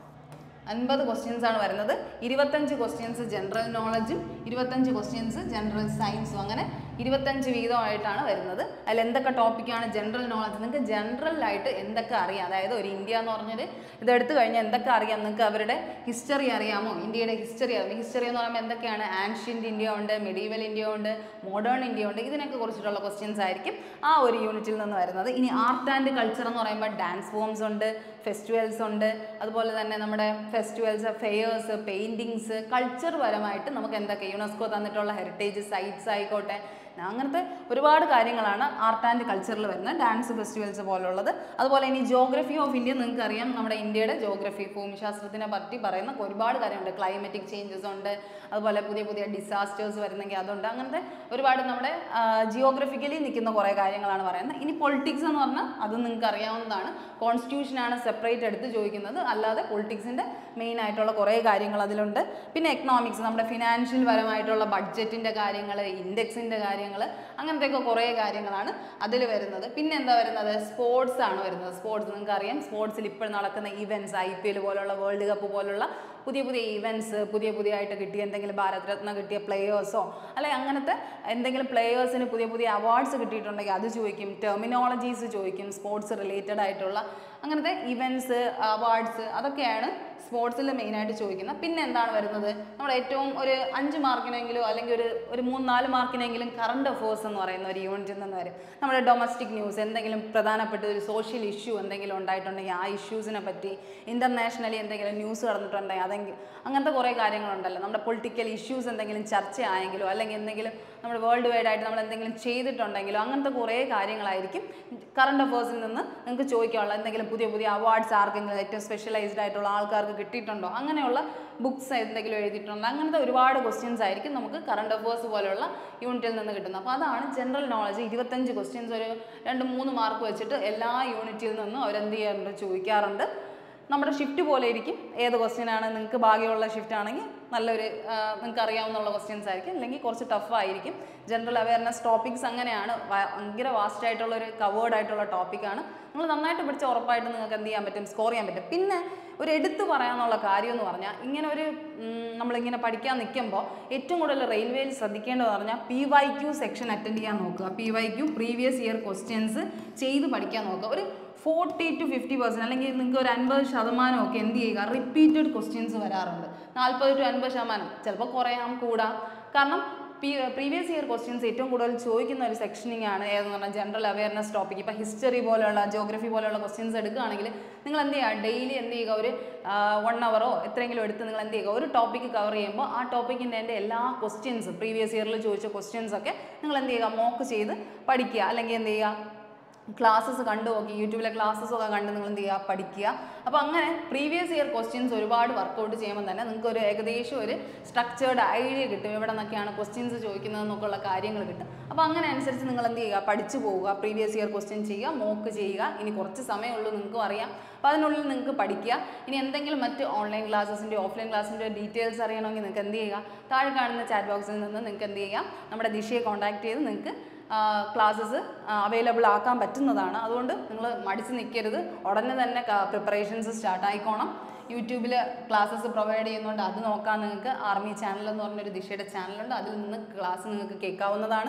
അൻപത് ക്വസ്റ്റ്യൻസ് ആണ് വരുന്നത് ഇരുപത്തഞ്ച് ക്വസ്റ്റ്യൻസ് ജനറൽ നോളജും ഇരുപത്തഞ്ച് ക്വസ്റ്റ്യൻസ് ജനറൽ സയൻസും അങ്ങനെ ഇരുപത്തഞ്ച് വീതമായിട്ടാണ് വരുന്നത് അതിൽ എന്തൊക്കെ ടോപ്പിക്കാണ് ജനറൽ നോളജ് നിങ്ങൾക്ക് ജനറൽ ആയിട്ട് എന്തൊക്കെ അറിയാം അതായത് ഒരു ഇന്ത്യ എന്ന് പറഞ്ഞൊരു ഇതെടുത്തു കഴിഞ്ഞാൽ എന്തൊക്കെ അറിയാം നിങ്ങൾക്ക് അവരുടെ ഹിസ്റ്ററി അറിയാമോ ഇന്ത്യയുടെ ഹിസ്റ്ററി അറിയാം ഹിസ്റ്ററി എന്ന് പറയുമ്പോൾ എന്തൊക്കെയാണ് ആൻഷ്യൻ്റ് ഇന്ത്യ ഉണ്ട് മെഡീവൽ ഇന്ത്യ ഉണ്ട് മോഡേൺ ഇന്ത്യ ഉണ്ട് ഇതിനൊക്കെ കുറിച്ചിട്ടുള്ള ക്വസ്റ്റ്യൻസ് ആയിരിക്കും ആ ഒരു യൂണിറ്റിൽ നിന്ന് വരുന്നത് ഇനി ആർട്ട് ആൻഡ് കൾച്ചർ എന്ന് പറയുമ്പോൾ ഡാൻസ് ഫോംസ് ഉണ്ട് ഫെസ്റ്റിവൽസ് ഉണ്ട് അതുപോലെ തന്നെ നമ്മുടെ ഫെസ്റ്റിവൽസ് ഫെയേഴ്സ് പെയിൻറ്റിങ്സ് കൾച്ചർ പരമായിട്ട് നമുക്ക് എന്തൊക്കെ യുനെസ്കോ തന്നിട്ടുള്ള ഹെറിറ്റേജ് സൈറ്റ്സ് ആയിക്കോട്ടെ അങ്ങനത്തെ ഒരുപാട് കാര്യങ്ങളാണ് ആർട്ട് ആൻഡ് കൾച്ചറിൽ വരുന്നത് ഡാൻസ് ഫെസ്റ്റിവൽസ് പോലുള്ളത് അതുപോലെ ഇനി ജോഗ്രഫി ഓഫ് ഇന്ത്യ നിങ്ങൾക്ക് അറിയാം നമ്മുടെ ഇന്ത്യയുടെ ജോഗ്രഫി ഭൂമിശാസ്ത്രത്തിനെ പറ്റി പറയുന്ന ഒരുപാട് കാര്യമുണ്ട് ക്ലൈമറ്റിക് ചേഞ്ചസ് ഉണ്ട് അതുപോലെ പുതിയ പുതിയ ഡിസാസ്റ്റേഴ്സ് വരുന്നെങ്കിൽ അതുണ്ട് അങ്ങനത്തെ ഒരുപാട് നമ്മുടെ ജിയോഗ്രഫിക്കലി നിൽക്കുന്ന കുറേ കാര്യങ്ങളാണ് പറയുന്നത് ഇനി പൊളിറ്റിക്സ് എന്ന് പറഞ്ഞാൽ അത് നിങ്ങൾക്ക് അറിയാവുന്നതാണ് കോൺസ്റ്റിറ്റ്യൂഷനാണ് സെപ്പറേറ്റ് എടുത്ത് ചോദിക്കുന്നത് അല്ലാതെ പൊളിറ്റിക്സിൻ്റെ മെയിൻ ആയിട്ടുള്ള കുറേ കാര്യങ്ങൾ അതിലുണ്ട് പിന്നെ എക്കണോമിക്സ് നമ്മുടെ ഫിനാൻഷ്യൽ പരമായിട്ടുള്ള ബഡ്ജറ്റിൻ്റെ കാര്യങ്ങൾ ഇൻഡെക്സിൻ്റെ കാര്യങ്ങൾ അങ്ങനത്തെയൊക്കെ കുറേ കാര്യങ്ങളാണ് അതിൽ വരുന്നത് പിന്നെ എന്താ വരുന്നത് സ്പോർട്സ് ആണ് വരുന്നത് സ്പോർട്സ് നിങ്ങൾക്ക് അറിയാം സ്പോർട്സിൽ ഇപ്പോൾ നടക്കുന്ന ഇവൻറ്റ്സ് ഐ പി എൽ പോലുള്ള വേൾഡ് കപ്പ് പോലുള്ള പുതിയ പുതിയ ഇവൻറ്റ്സ് പുതിയ പുതിയതായിട്ട് കിട്ടിയ എന്തെങ്കിലും ഭാരത് രത്ന കിട്ടിയ പ്ലെയേഴ്സോ അല്ലെങ്കിൽ അങ്ങനത്തെ എന്തെങ്കിലും പ്ലെയേഴ്സിന് പുതിയ പുതിയ അവാർഡ്സ് കിട്ടിയിട്ടുണ്ടെങ്കിൽ അത് ചോദിക്കും ടെർമിനോളജീസ് ചോദിക്കും സ്പോർട്സ് റിലേറ്റഡ് ആയിട്ടുള്ള അങ്ങനത്തെ ഇവൻറ്റ്സ് അവാർഡ്സ് അതൊക്കെയാണ് സ്പോർട്സിൽ മെയിനായിട്ട് ചോദിക്കുന്നത് പിന്നെ എന്താണ് വരുന്നത് നമ്മൾ ഏറ്റവും ഒരു അഞ്ച് മാർക്കിനെങ്കിലും അല്ലെങ്കിൽ ഒരു ഒരു മൂന്ന് നാല് മാർക്കിനെങ്കിലും കറണ്ട് അഫേഴ്സ് എന്ന് പറയുന്ന ഒരു യൂണിറ്റിൽ നിന്ന് വരും നമ്മുടെ ഡൊമസ്റ്റിക് ന്യൂസ് എന്തെങ്കിലും പ്രധാനപ്പെട്ട ഒരു സോഷ്യൽ ഇഷ്യൂ എന്തെങ്കിലും ഉണ്ടായിട്ടുണ്ടെങ്കിൽ ആ ഇഷ്യൂസിനെ പറ്റി ഇൻ്റർനാഷണലി എന്തെങ്കിലും ന്യൂസ് കടന്നിട്ടുണ്ടെങ്കിൽ അതെങ്കിൽ അങ്ങനത്തെ കുറേ കാര്യങ്ങളുണ്ടല്ലോ നമ്മുടെ പൊളിറ്റിക്കൽ ഇഷ്യൂസ് എന്തെങ്കിലും ചർച്ചയായെങ്കിലോ അല്ലെങ്കിൽ എന്തെങ്കിലും നമ്മൾ വേൾഡ് വൈഡ് ആയിട്ട് നമ്മൾ എന്തെങ്കിലും ചെയ്തിട്ടുണ്ടെങ്കിലോ അങ്ങനത്തെ കുറേ കാര്യങ്ങളായിരിക്കും കറണ്ട് അഫേഴ്സിൽ നിന്ന് നിങ്ങൾക്ക് ചോദിക്കാനുള്ള എന്തെങ്കിലും പുതിയ പുതിയ അവാർഡ്സ് ആർക്കെങ്കിലും ഏറ്റവും സ്പെഷ്യലൈസ്ഡ് ആയിട്ടുള്ള ആൾക്കാർക്ക് കിട്ടിയിട്ടുണ്ടോ അങ്ങനെയുള്ള ബുക്സ് എന്തെങ്കിലും എഴുതിയിട്ടുണ്ടോ അങ്ങനത്തെ ഒരുപാട് ക്വസ്റ്റ്യൻസ് ആയിരിക്കും നമുക്ക് കറണ്ട് അഫേഴ്സ് പോലെയുള്ള യൂണിറ്റിൽ നിന്ന് കിട്ടുന്നത് അപ്പോൾ അതാണ് ജനറൽ നോളജ് ഇരുപത്തഞ്ച് ക്വസ്റ്റ്യൻസ് ഒരു രണ്ട് മൂന്ന് മാർക്ക് വെച്ചിട്ട് എല്ലാ യൂണിറ്റിൽ നിന്നും അവരെന്ത് ചെയ്യാറുണ്ട് ചോദിക്കാറുണ്ട് നമ്മുടെ ഷിഫ്റ്റ് പോലെ ഇരിക്കും ഏത് ക്വസ്റ്റ്യൻ ആണ് നിങ്ങൾക്ക് ഭാഗ്യമുള്ള ഷിഫ്റ്റ് ആണെങ്കിൽ നല്ലൊരു നിങ്ങൾക്ക് അറിയാവുന്ന ക്വസ്റ്റ്യൻസ് ആയിരിക്കും അല്ലെങ്കിൽ കുറച്ച് ടഫ് ആയിരിക്കും ജനറൽ അവയർനെസ് ടോപ്പിക്സ് അങ്ങനെയാണ് ഭ- ഭയങ്കര വാസ്റ്റ് ആയിട്ടുള്ള ഒരു കവേർഡ് ആയിട്ടുള്ള ടോപ്പിക്കാണ് നിങ്ങൾ നന്നായിട്ട് പഠിച്ച ഉറപ്പായിട്ട് നിങ്ങൾക്ക് എന്ത് ചെയ്യാൻ പറ്റും സ്കോർ ചെയ്യാൻ പറ്റും പിന്നെ ഒരു എടുത്തു പറയാനുള്ള കാര്യം എന്ന് പറഞ്ഞാൽ ഇങ്ങനെ ഒരു ഉം, നമ്മളിങ്ങനെ പഠിക്കാൻ നിൽക്കുമ്പോൾ ഏറ്റവും കൂടുതൽ റെയിൽവേയിൽ ശ്രദ്ധിക്കേണ്ടത് പറഞ്ഞാൽ P Y Q section attend ചെയ്യാൻ നോക്കുക P Y Q previous year questions ചെയ്ത് പഠിക്കാൻ നോക്കുക ഒരു ഫോർട്ടി ടു ഫിഫ്റ്റി പെർസെൻറ്റ് അല്ലെങ്കിൽ നിങ്ങൾക്ക് ഒരു അൻപത് ശതമാനമൊക്കെ എന്ത് ചെയ്യുക റിപ്പീറ്റഡ് ക്വസ്റ്റ്യൻസ് വരാറുണ്ട് നാൽപ്പത് ടു അൻപത് ശതമാനം ചിലപ്പോൾ കുറയാം കൂടാം കാരണം പ്രീവിയസ് ഇയർ ക്വസ്റ്റ്യൻസ് ഏറ്റവും കൂടുതൽ ചോദിക്കുന്ന ഒരു സെക്ഷനിങ് ആണ് ഏതെന്ന് പറഞ്ഞാൽ ജനറൽ അവയർനെസ് ടോപ്പിക് ഇപ്പോൾ ഹിസ്റ്ററി പോലെയുള്ള ജോഗ്രഫി പോലെയുള്ള ക്വസ്റ്റ്യൻസ് എടുക്കുകയാണെങ്കിൽ നിങ്ങൾ എന്ത് ചെയ്യുക ഡെയിലി എന്ത് ചെയ്യുക ഒരു വൺ അവറോ എത്രയെങ്കിലും എടുത്ത് നിങ്ങൾ എന്ത് ചെയ്യുക ഒരു ടോപ്പിക്ക് കവർ ചെയ്യുമ്പോൾ ആ ടോപ്പിക്കിൻ്റെ എൻ്റെ എല്ലാ ക്വസ്റ്റ്യൻസ് പ്രീവിയസ് ഇയറിൽ ചോദിച്ച ക്വസ്റ്റ്യൻസ് ഒക്കെ നിങ്ങൾ എന്ത് ചെയ്യുക മോക്ക് ചെയ്ത് പഠിക്കുക അല്ലെങ്കിൽ എന്ത് ചെയ്യുക ക്ലാസ്സസ് കണ്ടു നോക്കി യൂട്യൂബിലെ ക്ലാസ്സസ് ഒക്കെ കണ്ട് നിങ്ങൾ എന്ത് ചെയ്യുക പഠിക്കുക അപ്പോൾ അങ്ങനെ പ്രീവിയസ് ഇയർ ക്വസ്റ്റ്യൻസ് ഒരുപാട് വർക്കൗട്ട് ചെയ്യുമ്പോൾ തന്നെ നിങ്ങൾക്ക് ഒരു ഏകദേശം ഒരു സ്ട്രക്ചേർഡ് ഐഡിയ കിട്ടും എവിടെ നിന്നൊക്കെയാണ് ക്വസ്റ്റ്യൻസ് ചോദിക്കുന്നതെന്നൊക്കെ ഉള്ള കാര്യങ്ങൾ കിട്ടും അപ്പോൾ അങ്ങനെ അനുസരിച്ച് നിങ്ങൾ എന്ത് ചെയ്യുക പഠിച്ചു പോവുക പ്രീവിയസ് ഇയർ ക്വസ്റ്റ്യൻ ചെയ്യുക മോക്ക് ചെയ്യുക ഇനി കുറച്ച് സമയമുള്ളൂ നിങ്ങൾക്കും അറിയാം അപ്പോൾ അതിനുള്ളിൽ നിങ്ങൾക്ക് പഠിക്കുക ഇനി എന്തെങ്കിലും മറ്റ് ഓൺലൈൻ ക്ലാസ്സസിൻ്റെ ഓഫ്ലൈൻ ക്ലാസ്സിൻ്റെ ഡീറ്റെയിൽസ് അറിയണമെങ്കിൽ നിങ്ങൾക്ക് എന്ത് ചെയ്യുക താഴെ കാണുന്ന ചാറ്റ് ബോക്സിൽ നിന്ന് നിങ്ങൾക്ക് എന്ത് ചെയ്യാം നമ്മുടെ ദിശയെ കോൺടാക്ട് ചെയ്ത് നിങ്ങൾക്ക് ക്ലാസ്സസ് അവൈലബിൾ ആക്കാൻ പറ്റുന്നതാണ് അതുകൊണ്ട് നിങ്ങൾ മടിച്ച് നിൽക്കരുത് ഉടനെ തന്നെ പ്രിപ്പറേഷൻസ് സ്റ്റാർട്ട് ആയിക്കോണം യൂട്യൂബിൽ ക്ലാസ്സസ് പ്രൊവൈഡ് ചെയ്യുന്നുണ്ട് അത് നോക്കാൻ നിങ്ങൾക്ക് ആർമി ചാനൽ എന്ന് പറഞ്ഞൊരു ദിശയുടെ ചാനലുണ്ട് അതിൽ നിന്ന് ക്ലാസ് നിങ്ങൾക്ക് കേൾക്കാവുന്നതാണ്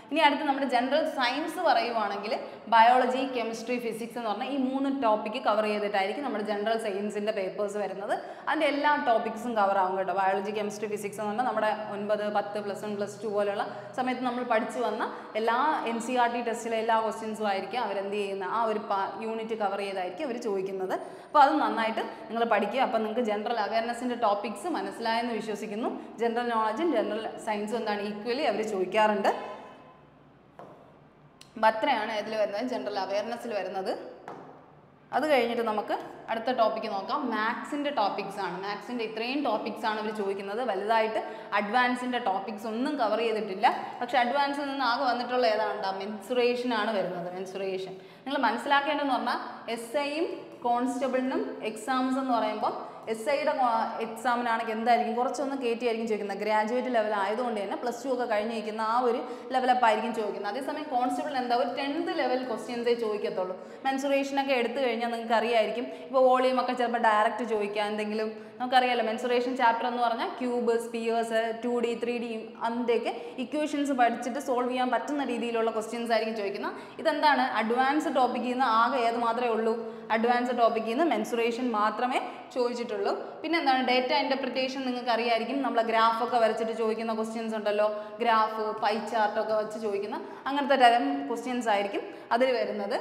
ഇനി അടുത്ത് നമ്മുടെ ജനറൽ സയൻസ് പറയുവാണെങ്കിൽ ബയോളജി കെമിസ്ട്രി ഫിസിക്സ് എന്ന് പറഞ്ഞാൽ ഈ മൂന്ന് ടോപ്പിക്ക് കവർ ചെയ്തിട്ടായിരിക്കും നമ്മുടെ ജനറൽ സയൻസിൻ്റെ പേപ്പേഴ്സ് വരുന്നത് അതിൻ്റെ എല്ലാ ടോപ്പിക്സും കവർ ആവും കേട്ടോ ബയോളജി കെമിസ്ട്രി ഫിസിക്സ് എന്ന് പറഞ്ഞാൽ നമ്മുടെ ഒൻപത് പത്ത് പ്ലസ് വൺ പ്ലസ് ടു പോലെയുള്ള സമയത്ത് നമ്മൾ പഠിച്ചു വന്ന എല്ലാ എൻ സി ആർ ടി ടെസ്റ്റിലെ എല്ലാ ക്വസ്റ്റ്യൻസും ആയിരിക്കും അവരെന്ത് ചെയ്യുന്ന ആ ഒരു യൂണിറ്റ് കവർ ചെയ്തായിരിക്കും അവർ ചോദിക്കുന്നത് അപ്പോൾ അത് നന്നായിട്ട് നിങ്ങൾ പഠിക്കുക അപ്പോൾ നിങ്ങൾക്ക് ജനറൽ അവയർനെസ്സിൻ്റെ ടോപ്പിക്സ് മനസ്സിലായെന്ന് വിശ്വസിക്കുന്നു ജനറൽ നോളജും ജനറൽ സയൻസും എന്താണ് ഈക്വലി അവർ ചോദിക്കാറുണ്ട് അപ്പം അത്രയാണ് ഇതിൽ വരുന്നത് ജനറൽ അവയർനെസ്സിൽ വരുന്നത് അത് കഴിഞ്ഞിട്ട് നമുക്ക് അടുത്ത ടോപ്പിക്ക് നോക്കാം മാത്സിൻ്റെ ടോപ്പിക്സ് ആണ് മാത്സിൻ്റെ ഇത്രയും ടോപ്പിക്സ് ആണ് ഇവർ ചോദിക്കുന്നത് വലുതായിട്ട് അഡ്വാൻസിൻ്റെ ടോപ്പിക്സ് ഒന്നും കവർ ചെയ്തിട്ടില്ല പക്ഷേ അഡ്വാൻസിൽ നിന്ന് ആകെ വന്നിട്ടുള്ള ഏതാണ്ടാ മെൻസുറേഷൻ ആണ് വരുന്നത് മെൻസുറേഷൻ നിങ്ങൾ മനസ്സിലാക്കേണ്ടതെന്ന് പറഞ്ഞാൽ എസ് ഐയും കോൺസ്റ്റബിളിനും എക്സാംസ് എന്ന് പറയുമ്പോൾ എസ് ഐയുടെ എക്സാമിനാണെങ്കിൽ എന്തായിരിക്കും കുറച്ചൊന്ന് കയറ്റിയായിരിക്കും ചോദിക്കുന്നത് ഗ്രാജുവേറ്റ് ലെവൽ ആയതുകൊണ്ട് തന്നെ പ്ലസ് ടു ഒക്കെ കഴിഞ്ഞിരിക്കുന്ന ആ ഒരു ലെവലപ്പ് ആയിരിക്കും ചോദിക്കുന്നത് അതേസമയം കോൺസ്റ്റബിൾ എന്താ ഒരു ടെൻത്ത് ലെവൽ ക്വസ്റ്റ്യൻസേ ചോദിക്കത്തുള്ളൂ മെൻസുറേഷനൊക്കെ എടുത്തു കഴിഞ്ഞാൽ നിങ്ങൾക്ക് അറിയായിരിക്കും ഇപ്പോൾ വോളിയം ഒക്കെ ചിലപ്പോൾ ഡയറക്റ്റ് ചോദിക്കാം എന്തെങ്കിലും നമുക്കറിയാലോ മെൻസുറേഷൻ ചാപ്റ്റർ എന്ന് പറഞ്ഞാൽ cube spheres two D three D അതിൻ്റെയൊക്കെ ഇക്വേഷൻസ് പഠിച്ചിട്ട് സോൾവ് ചെയ്യാൻ പറ്റുന്ന രീതിയിലുള്ള ക്വസ്റ്റ്യൻസ് ആയിരിക്കും ചോദിക്കുന്നത് ഇതെന്താണ് അഡ്വാൻസ് ടോപ്പിക്കിൽ നിന്ന് ആകെ ഏത് മാത്രമേ ഉള്ളൂ അഡ്വാൻസ് ടോപ്പിക്കിൽ നിന്ന് മെൻസുറേഷൻ മാത്രമേ ചോദിച്ചിട്ടുള്ളൂ പിന്നെ എന്താണ് ഡേറ്റ ഇൻ്റർപ്രിറ്റേഷൻ നിങ്ങൾക്ക് അറിയായിരിക്കും നമ്മളെ ഗ്രാഫൊക്കെ വരച്ചിട്ട് ചോദിക്കുന്ന ക്വസ്റ്റ്യൻസ് ഉണ്ടല്ലോ ഗ്രാഫ് പൈ ചാർട്ടൊക്കെ വെച്ച് ചോദിക്കുന്ന അങ്ങനത്തെ തരം ക്വസ്റ്റ്യൻസ് ആയിരിക്കും അതിൽ വരുന്നത്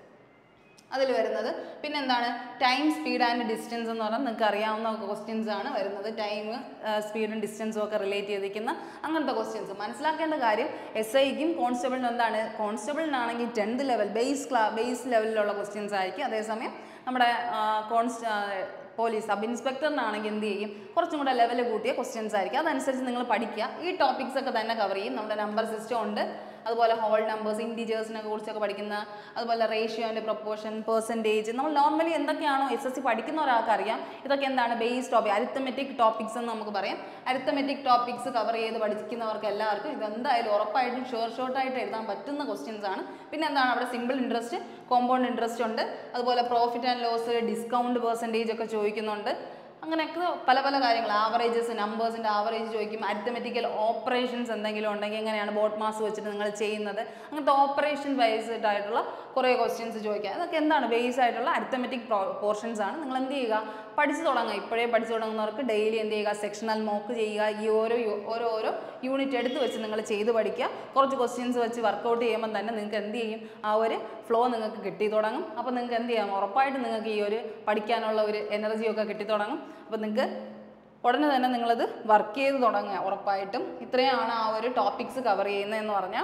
അതിൽ വരുന്നത് പിന്നെ എന്താണ് ടൈം സ്പീഡ് ആൻഡ് ഡിസ്റ്റൻസ് എന്ന് പറഞ്ഞാൽ നിങ്ങൾക്ക് അറിയാവുന്ന ക്വസ്റ്റ്യൻസ് ആണ് വരുന്നത് ടൈം സ്പീഡും ഡിസ്റ്റൻസും ഒക്കെ റിലേറ്റ് ചെയ്തിരിക്കുന്ന അങ്ങനത്തെ ക്വസ്റ്റ്യൻസ് മനസ്സിലാക്കേണ്ട കാര്യം എസ് ഐക്കും കോൺസ്റ്റബിളിനും എന്താണ് കോൺസ്റ്റബിളിനാണെങ്കിൽ ടെൻത്ത് ലെവൽ ബേസ് ക്ലാ ബേസ് ലെവലിലുള്ള ക്വസ്റ്റ്യൻസ് ആയിരിക്കും അതേസമയം നമ്മുടെ കോൺസ്റ്റ പോലീസ് സബ് ഇൻസ്പെക്ടറിനാണെങ്കിൽ എന്ത് ചെയ്യും കുറച്ചും കൂടെ ലെവൽ കൂട്ടിയ ക്വസ്റ്റ്യൻസ് ആയിരിക്കും അതനുസരിച്ച് നിങ്ങൾ പഠിക്കുക ഈ ടോപ്പിക്സ് ഒക്കെ തന്നെ കവർ ചെയ്യും നമ്മുടെ നമ്പർ സിസ്റ്റം ഉണ്ട് അതുപോലെ ഹോൾ നമ്പേഴ്സ് ഇൻറ്റീജേഴ്സിനെ കുറിച്ചൊക്കെ പഠിക്കുന്ന അതുപോലെ റേഷ്യോൻ്റെ പ്രൊപ്പോർഷൻ പെർസെൻറ്റേജ് നമ്മൾ നോർമലി എന്തൊക്കെയാണോ എസ് എസ് സി പഠിക്കുന്ന ഒരാൾക്ക് അറിയാം ഇതൊക്കെ എന്താണ് ബേസ് ടോപ്പിക് അരിത്തമെറ്റിക് ടോപ്പിക്സ് എന്ന് നമുക്ക് പറയാം അരിത്തമെറ്റിക് ടോപ്പിക്സ് കവർ ചെയ്ത് പഠിക്കുന്നവർക്ക് എല്ലാവർക്കും ഇത് എന്തായാലും ഉറപ്പായിട്ടും ഷുവർ ഷോർട്ടായിട്ട് എഴുതാൻ പറ്റുന്ന ക്വസ്റ്റ്യൻസ് ആണ് പിന്നെ എന്താണ് അവിടെ സിമ്പിൾ ഇൻട്രസ്റ്റ് കോമ്പൗണ്ട് ഇൻട്രസ്റ്റ് ഉണ്ട് അതുപോലെ profit and loss discount percentage ഒക്കെ ചോദിക്കുന്നുണ്ട് അങ്ങനെയൊക്കെ പല പല കാര്യങ്ങൾ ആവറേജസ് നമ്പേഴ്സിൻ്റെ ആവറേജ് ചോദിക്കും അരിത്തമെറ്റിക്കൽ ഓപ്പറേഷൻസ് എന്തെങ്കിലും ഉണ്ടെങ്കിൽ എങ്ങനെയാണ് ബോട്ട് മാസ് വെച്ചിട്ട് നിങ്ങൾ ചെയ്യുന്നത് അങ്ങനത്തെ ഓപ്പറേഷൻ ബേസ്ഡ് ആയിട്ടുള്ള കുറേ ക്വസ്റ്റ്യൻസ് ചോദിക്കുക അതൊക്കെ എന്താണ് ബേസ് ആയിട്ടുള്ള അരിത്തമെറ്റിക് പോർഷൻസ് ആണ് നിങ്ങൾ എന്ത് ചെയ്യുക പഠിച്ചു തുടങ്ങുക ഇപ്പോഴേ പഠിച്ചു തുടങ്ങുന്നവർക്ക് ഡെയിലി എന്ത് ചെയ്യുക സെക്ഷണൽ മോക്ക് ചെയ്യുക ഈ ഓരോ യു- ഓരോ ഓരോ യൂണിറ്റ് എടുത്ത് വെച്ച് നിങ്ങൾ ചെയ്ത് പഠിക്കുക കുറച്ച് ക്വസ്റ്റ്യൻസ് വെച്ച് വർക്കൗട്ട് ചെയ്യുമ്പോൾ തന്നെ നിങ്ങൾക്ക് എന്ത് ചെയ്യും ആ ഒരു ഫ്ലോ നിങ്ങൾക്ക് കിട്ടി തുടങ്ങും അപ്പോൾ നിങ്ങൾക്ക് എന്ത് ചെയ്യാം ഉറപ്പായിട്ട് നിങ്ങൾക്ക് ഈ ഒരു പഠിക്കാനുള്ള ഒരു എനർജിയൊക്കെ കിട്ടി തുടങ്ങും അപ്പോൾ നിങ്ങൾക്ക് ഉടനെ തന്നെ നിങ്ങളത് വർക്ക് ചെയ്ത് തുടങ്ങുക ഉറപ്പായിട്ടും ഇത്രയാണ് ആ ഒരു ടോപ്പിക്സ് കവർ ചെയ്യുന്നതെന്ന് പറഞ്ഞാൽ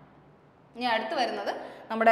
ഇനി അടുത്ത് വരുന്നത് നമ്മുടെ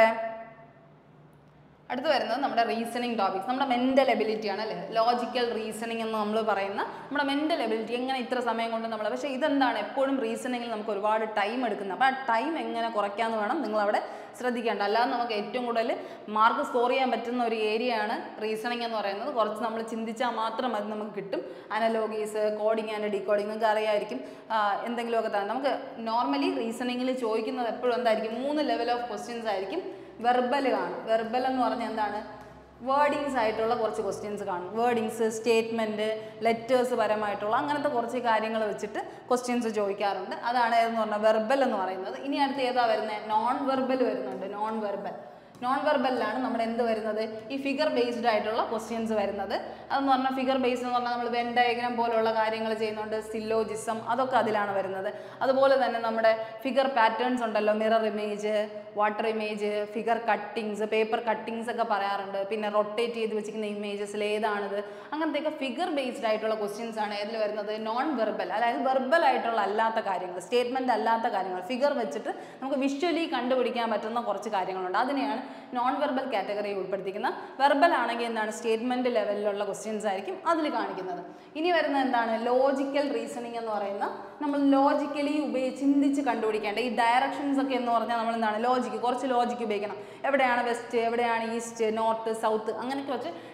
അടുത്ത് വരുന്നത് നമ്മുടെ റീസണിങ് ടോപ്പിക്സ് നമ്മുടെ മെൻ്റൽ എബിലിറ്റി ആണ് അല്ലേ ലോജിക്കൽ റീസണിങ് എന്ന് നമ്മൾ പറയുന്ന നമ്മുടെ മെൻ്റൽ എബിലിറ്റി എങ്ങനെ ഇത്ര സമയം കൊണ്ട് നമ്മൾ പക്ഷേ ഇതെന്താണ് എപ്പോഴും റീസണിങ്ങിൽ നമുക്ക് ഒരുപാട് ടൈം എടുക്കുന്നത് അപ്പോൾ ആ ടൈം എങ്ങനെ കുറയ്ക്കാമെന്ന് വേണം നിങ്ങളവിടെ ശ്രദ്ധിക്കേണ്ട അല്ലാതെ നമുക്ക് ഏറ്റവും കൂടുതൽ മാർക്ക് സ്കോർ ചെയ്യാൻ പറ്റുന്ന ഒരു ഏരിയ ആണ് റീസണിങ് എന്ന് പറയുന്നത് കുറച്ച് നമ്മൾ ചിന്തിച്ചാൽ മാത്രം അത് നമുക്ക് കിട്ടും അനലോഗീസ് കോഡിങ് ആൻഡ് ഡീകോഡിങ് നിങ്ങൾക്ക് അറിയായിരിക്കും ആ, എന്തെങ്കിലുമൊക്കെ തന്നെ നമുക്ക് നോർമലി റീസണിങ്ങിൽ ചോദിക്കുന്നത് എപ്പോഴും എന്തായിരിക്കും മൂന്ന് ലെവൽ ഓഫ് ക്വസ്റ്റ്യൻസ് ആയിരിക്കും വെർബൽ കാണും വെർബൽ എന്ന് പറഞ്ഞാൽ എന്താണ് വേർഡിങ്സ് ആയിട്ടുള്ള കുറച്ച് ക്വസ്റ്റ്യൻസ് കാണും വേർഡിങ്സ് സ്റ്റേറ്റ്മെൻറ്റ് ലെറ്റേഴ്സ് പരമായിട്ടുള്ള അങ്ങനത്തെ കുറച്ച് കാര്യങ്ങൾ വെച്ചിട്ട് ക്വസ്റ്റ്യൻസ് ചോദിക്കാറുണ്ട് അതാണ് ഏതെന്ന് പറഞ്ഞാൽ വെർബൽ എന്ന് പറയുന്നത് ഇനി അടുത്ത് ഏതാ വരുന്നത് നോൺ വെർബൽ വരുന്നുണ്ട് നോൺ വെർബൽ നോൺ വെർബലിലാണ് നമ്മുടെ എന്ത് വരുന്നത് ഈ ഫിഗർ ബേസ്ഡ് ആയിട്ടുള്ള ക്വസ്റ്റ്യൻസ് വരുന്നത് അതെന്ന് പറഞ്ഞാൽ ഫിഗർ ബേസ്ഡ് എന്ന് പറഞ്ഞാൽ നമ്മൾ വെൻ ഡയഗ്രാം പോലുള്ള കാര്യങ്ങൾ ചെയ്യുന്നുണ്ട് സില്ലോജിസം അതൊക്കെ അതിലാണ് വരുന്നത് അതുപോലെ തന്നെ നമ്മുടെ ഫിഗർ പാറ്റേൺസ് ഉണ്ടല്ലോ mirror image water image figure cuttings paper cuttings ഒക്കെ പറയാറുണ്ട് പിന്നെ റൊട്ടേറ്റ് ചെയ്ത് വെച്ചിരിക്കുന്ന ഇമേജസിൽ ഏതാണിത് അങ്ങനത്തെയൊക്കെ ഫിഗർ ബേസ്ഡ് ആയിട്ടുള്ള ക്വസ്റ്റ്യൻസ് ആണ് ഏതിൽ വരുന്നത് നോൺ വെർബൽ അതായത് വെർബൽ ആയിട്ടുള്ള അല്ലാത്ത കാര്യങ്ങൾ സ്റ്റേറ്റ്മെന്റ് അല്ലാത്ത കാര്യങ്ങൾ ഫിഗർ വെച്ചിട്ട് നമുക്ക് വിഷ്വലി കണ്ടുപിടിക്കാൻ പറ്റുന്ന കുറച്ച് കാര്യങ്ങളുണ്ട് അതിനെയാണ് നോൺ വെർബൽ കാറ്റഗറി ഉൾപ്പെടുത്തിക്കുന്നത് വെർബൽ ആണെങ്കിൽ എന്താണ് സ്റ്റേറ്റ്മെന്റ് ലെവലിലുള്ള ക്വസ്റ്റ്യൻസ് ആയിരിക്കും അതിൽ കാണിക്കുന്നത് ഇനി വരുന്നത് എന്താണ് ലോജിക്കൽ റീസണിങ് എന്ന് പറയുന്ന നമ്മൾ ലോജിക്കലി ഉപയോഗിച്ച് ചിന്തിച്ച് കണ്ടുപിടിക്കേണ്ട ഈ ഡയറക്ഷൻസ് ഒക്കെ എന്ന് പറഞ്ഞാൽ നമ്മൾ എന്താണ് ലോജിക്ക് കുറച്ച് ലോജിക്ക് ഉപയോഗിക്കണം എവിടെയാണ് വെസ്റ്റ് എവിടെയാണ് ഈസ്റ്റ് നോർത്ത് സൗത്ത് അങ്ങനെയൊക്കെ വെച്ച്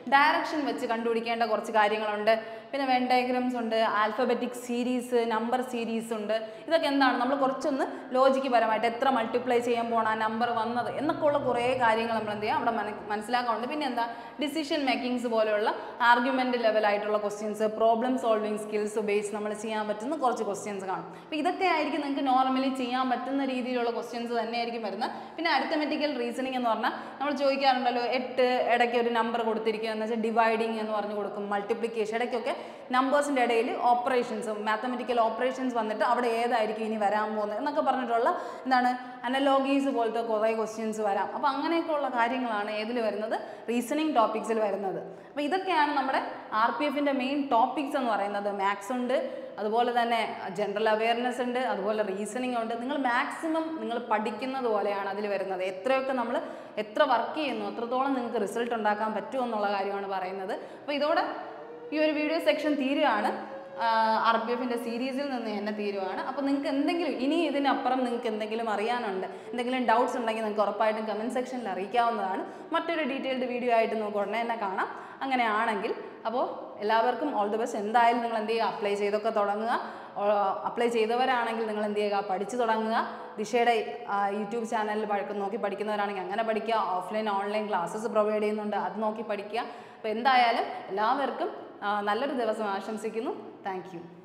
ഡയറക്ഷൻ വെച്ച് കണ്ടുപിടിക്കേണ്ട കുറച്ച് കാര്യങ്ങളുണ്ട് പിന്നെ വെൻ ഡയഗ്രംസ് ഉണ്ട് ആൽഫബറ്റിക് സീരീസ് നമ്പർ സീരീസ് ഉണ്ട് ഇതൊക്കെ എന്താണ് നമ്മൾ കുറച്ചൊന്ന് ലോജിക്ക് പരമായിട്ട് എത്ര മൾട്ടിപ്ലൈ ചെയ്യാൻ പോകണം ആ നമ്പർ വന്നത് എന്നൊക്കെ ഉള്ള കുറേ കാര്യങ്ങൾ നമ്മൾ എന്ത് ചെയ്യാം അവിടെ മന- മനസ്സിലാക്കാറുണ്ട് പിന്നെ എന്താ ഡിസിഷൻ മേക്കിങ്സ് പോലെയുള്ള ആർഗ്യുമെന്റ് ലെവലായിട്ടുള്ള ക്വസ്റ്റ്യൻസ് പ്രോബ്ലം സോൾവിങ് സ്കിൽസ് ഉപയോഗിച്ച് നമ്മൾ ചെയ്യാൻ പറ്റുന്ന കുറച്ച് ക്വസ്റ്റ്യൻസ് കാണും അപ്പോൾ ഇതൊക്കെ ആയിരിക്കും നിങ്ങൾക്ക് നോർമലി ചെയ്യാൻ പറ്റുന്ന രീതിയിലുള്ള ക്വസ്റ്റ്യൻസ് തന്നെയായിരിക്കും വരുന്നത് പിന്നെ അരിത്തമെറ്റിക്കൽ റീസണിങ് എന്ന് പറഞ്ഞാൽ നമ്മൾ ചോദിക്കാറുണ്ടല്ലോ എട്ട് ഇടയ്ക്ക് ഒരു നമ്പർ കൊടുത്തിരിക്കുക എന്ന് വെച്ചാൽ ഡിവൈഡിങ് എന്ന് പറഞ്ഞ് കൊടുക്കും മൾട്ടിപ്ലിക്കേഷൻ ഇടയ്ക്കൊക്കെ നമ്പേഴ്സിൻ്റെ ഇടയിൽ ഓപ്പറേഷൻസ് മാത്തമെറ്റിക്കൽ ഓപ്പറേഷൻസ് വന്നിട്ട് അവിടെ ഏതായിരിക്കും ഇനി വരാൻ പോകുന്നത് എന്നൊക്കെ പറഞ്ഞിട്ടുള്ള എന്താണ് അനലോഗീസ് പോലത്തെ കുറേ ക്വസ്റ്റ്യൻസ് വരാം അപ്പോൾ അങ്ങനെയൊക്കെയുള്ള കാര്യങ്ങളാണ് ഏതിൽ വരുന്നത് റീസണിങ് ടോപ്പിക്സിൽ വരുന്നത് അപ്പോൾ ഇതൊക്കെയാണ് നമ്മുടെ ആർ പി എഫിൻ്റെ മെയിൻ ടോപ്പിക്സ് എന്ന് പറയുന്നത് മാത്സ് ഉണ്ട് അതുപോലെ തന്നെ ജനറൽ അവയർനെസ് ഉണ്ട് അതുപോലെ റീസണിങ് ഉണ്ട് നിങ്ങൾ മാക്സിമം നിങ്ങൾ പഠിക്കുന്നത് പോലെയാണ് അതിൽ വരുന്നത് എത്രയൊക്കെ നമ്മൾ എത്ര വർക്ക് ചെയ്യുന്നു അത്രത്തോളം നിങ്ങൾക്ക് റിസൾട്ട് ഉണ്ടാക്കാൻ പറ്റുമോ എന്നുള്ള കാര്യമാണ് പറയുന്നത് അപ്പോൾ ഇതോടെ ഈ ഒരു വീഡിയോ സെക്ഷൻ തീരുകയാണ് ആർ പി എഫിൻ്റെ സീരീസിൽ നിന്ന് തന്നെ തീരുവാണ് അപ്പോൾ നിങ്ങൾക്ക് എന്തെങ്കിലും ഇനി ഇതിനപ്പുറം നിങ്ങൾക്ക് എന്തെങ്കിലും അറിയാനുണ്ട് എന്തെങ്കിലും ഡൗട്ട്സ് ഉണ്ടെങ്കിൽ നിങ്ങൾക്ക് ഉറപ്പായിട്ടും കമൻറ്റ് സെക്ഷനിൽ അറിയിക്കാവുന്നതാണ് മറ്റൊരു ഡീറ്റെയിൽഡ് വീഡിയോ ആയിട്ട് നമുക്ക് ഉടനെ തന്നെ കാണാം അങ്ങനെയാണെങ്കിൽ അപ്പോൾ എല്ലാവർക്കും ഓൾ ദി ബെസ്റ്റ് എന്തായാലും നിങ്ങൾ എന്ത് ചെയ്യുക അപ്ലൈ ചെയ്തൊക്കെ തുടങ്ങുക അപ്ലൈ ചെയ്തവരാണെങ്കിൽ നിങ്ങൾ എന്ത് ചെയ്യുക പഠിച്ചു തുടങ്ങുക ദിശയുടെ ആ, യൂട്യൂബ് ചാനലിൽ പഴക്കം നോക്കി പഠിക്കുന്നവരാണെങ്കിൽ അങ്ങനെ പഠിക്കുക ഓഫ്ലൈൻ ഓൺലൈൻ ക്ലാസ്സസ് പ്രൊവൈഡ് ചെയ്യുന്നുണ്ട് അത് നോക്കി പഠിക്കുക അപ്പോൾ എന്തായാലും എല്ലാവർക്കും ആ, നല്ലൊരു ദിവസം ആശംസിക്കുന്നു താങ്ക് യു